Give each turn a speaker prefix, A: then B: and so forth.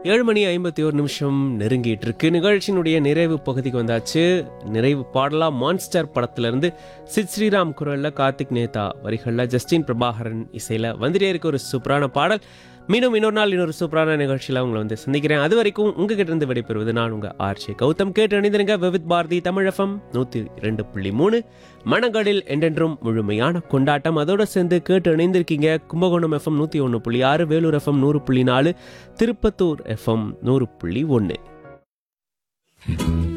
A: ஏழு மணி ஐம்பத்தி ஒரு நிமிஷம் நெருங்கிட்டு இருக்கு நிகழ்ச்சியினுடைய நிறைவு பகுதிக்கு வந்தாச்சு நிறைவு பாடலாம் மான்ஸ்டர் படத்துல இருந்து சித் ஸ்ரீராம் குரல்ல கார்த்திக் நேதா வரிகள்ல ஜஸ்டின் பிரபாகரன் இசையில வந்துட்டே இருக்க ஒரு சூப்பரான பாடல் மீண்டும் இன்னொரு நாள் இன்னொரு சூப்பரான நிகழ்ச்சியில உங்களை வந்து சந்திக்கிறேன் அது வரைக்கும் உங்ககிட்ட இருந்து விடைபெறுவது நான் உங்க ஆர்ச்சி கௌதம் கேட்டு அணிந்திருங்க விவித் பாரதி தமிழ் எஃப்எம் நூத்தி ரெண்டு புள்ளி மூணு மனங்களில் என்றென்றும் முழுமையான கொண்டாட்டம் அதோட சேர்ந்து கேட்டு இணைந்திருக்கீங்க கும்பகோணம் எஃப்எம் நூத்தி ஒன்று புள்ளி ஆறு வேலூர் எஃப்எம் நூறு புள்ளி நாலு திருப்பத்தூர் எஃப்எம் நூறு புள்ளி ஒன்று